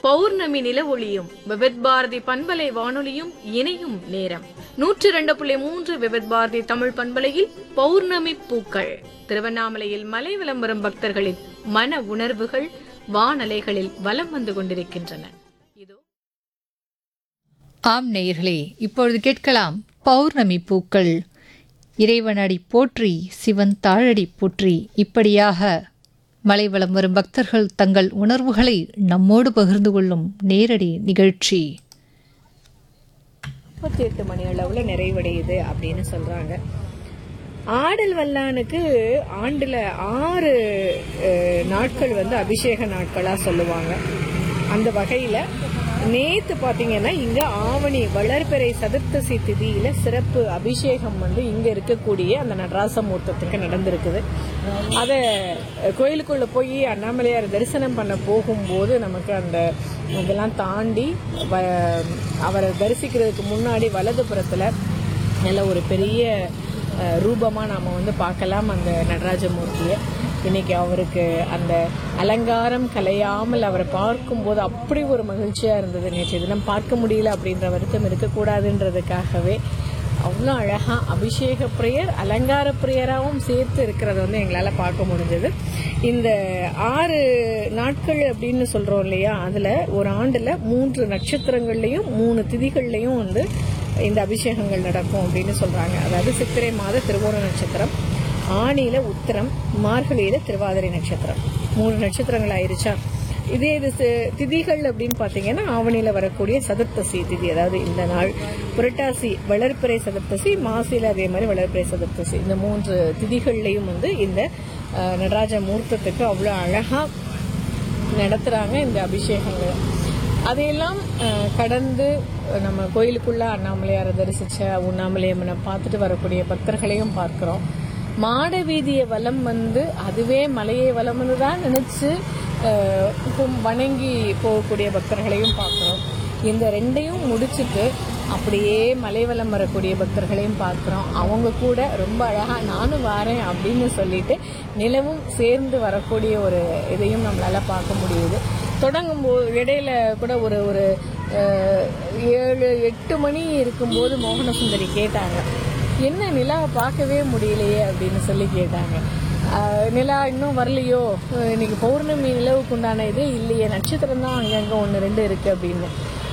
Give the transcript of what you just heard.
பௌர்ணமி நில ஒளியும் விவித் பாரதி பண்பலை வானொலியும் இணையும் நேரம் நூற்றி இரண்டு புள்ளி மூன்று விவித் பாரதி தமிழ் பண்பலையில் பௌர்ணமி பூக்கள் திருவண்ணாமலையில் மலை விளம்பரம் பக்தர்களின் மன உணர்வுகள் வானலைகளில் வலம் வந்து கொண்டிருக்கின்றன இதோ ஆம் நேயர்களே இப்பொழுது கேட்கலாம் பௌர்ணமி பூக்கள் இறைவனடி போற்றி சிவன் தாழடி போற்றி இப்படியாக மலைவலம் வரும் பக்தர்கள் தங்கள் உணர்வுகளை நம்மோடு பகிர்ந்து கொள்ளும் நேரடி நிகழ்ச்சி முப்பத்தி எட்டு மணி அளவுல நிறைவடையுது அப்படின்னு சொல்றாங்க ஆடல் வல்லானுக்கு ஆண்டுல ஆறு அஹ், நாட்கள் வந்து அபிஷேக நாட்களா சொல்லுவாங்க அந்த வகையில நேத்து பாத்தீங்கன்னா இங்க ஆவணி வளர்பிறை சதுர்த்தசி திதியில சிறப்பு அபிஷேகம் வந்து இங்க இருக்கக்கூடிய அந்த நடராச மூர்த்தத்துக்கு நடந்திருக்குது அத அஹ், கோயிலுக்குள்ள போய் அண்ணாமலையார் தரிசனம் பண்ண போகும்போது நமக்கு அந்த இதெல்லாம் தாண்டி வ- அவரை தரிசிக்கிறதுக்கு முன்னாடி வலதுபுறத்துல நல்ல ஒரு பெரிய அஹ், ரூபமா நாம வந்து பார்க்கலாம் அந்த நடராஜமூர்த்தியை இன்னைக்கு அவருக்கு அந்த அலங்காரம் கலையாமல் அவரை பார்க்கும்போது அப்படி ஒரு மகிழ்ச்சியா இருந்தது நேற்று தினம் பார்க்க முடியல அப்படின்ற வருத்தம் இருக்கக்கூடாதுன்றதுக்காகவே அவ்வளோ அழகா அபிஷேக பிரியர் அலங்கார பிரியராகவும் சேர்த்து இருக்கிறத வந்து எங்களால் பார்க்க முடிஞ்சது இந்த ஆறு நாட்கள் அப்படின்னு சொல்றோம் இல்லையா அதுல ஒரு ஆண்டுல மூன்று நட்சத்திரங்கள்லயும் மூணு திதிகள்லயும் வந்து இந்த அபிஷேகங்கள் நடக்கும் அப்படின்னு சொல்றாங்க அதாவது சித்திரை மாத திருவோண நட்சத்திரம் ஆணியில உத்திரம் மார்கழியில திருவாதிரை நட்சத்திரம் மூணு நட்சத்திரங்கள் ஆயிருச்சா இதே இது சி- திதிகள் அப்படின்னு பாத்தீங்கன்னா ஆவணியில வரக்கூடிய சதுர்த்தசி திதி அதாவது இந்த நாள் புரட்டாசி வளர்ப்பிறை சதுர்த்தசி மாசியில அதே மாதிரி வளர்ப்பிறை சதுர்த்தசி இந்த மூன்று திதிகள்லயும் வந்து இந்த அஹ், நடராஜ மூர்த்தத்துக்கு அவ்வளவு அழகா நடத்துறாங்க இந்த அபிஷேகங்கள் அதையெல்லாம் அஹ், கடந்து அஹ், நம்ம கோயிலுக்குள்ள அண்ணாமலையாரை தரிசிச்ச உண்ணாமலையம்மனை பார்த்துட்டு வரக்கூடிய பக்தர்களையும் பார்க்கிறோம் மாட வீதியை வலம் வந்து அதுவே மலையை வலம் வந்து தான் நினைச்சு அஹ், கும்- வணங்கி போகக்கூடிய பக்தர்களையும் பார்க்கிறோம் இந்த ரெண்டையும் முடிச்சிட்டு அப்படியே மலைவலம் வரக்கூடிய பக்தர்களையும் பார்க்கிறோம் அவங்க கூட ரொம்ப அழகா நானும் வரேன் அப்படின்னு சொல்லிட்டு நிலவும் சேர்ந்து வரக்கூடிய ஒரு இதையும் நம்மளால பார்க்க முடியுது தொடங்கும் போது இடையில கூட ஒரு ஒரு அஹ், ஏழு எட்டு மணி இருக்கும்போது மோகன சுந்தரி கேட்டாங்க என்ன நிலாவை பார்க்கவே முடியலையே அப்படின்னு சொல்லி கேட்டாங்க ஆஹ் நிலா இன்னும் வரலையோ அஹ் இன்னைக்கு பௌர்ணமி நிலவுக்கு உண்டான இதே இல்லையே நட்சத்திரம் தான் அங்கங்க ஒன்று ரெண்டு இருக்கு அப்படின்னு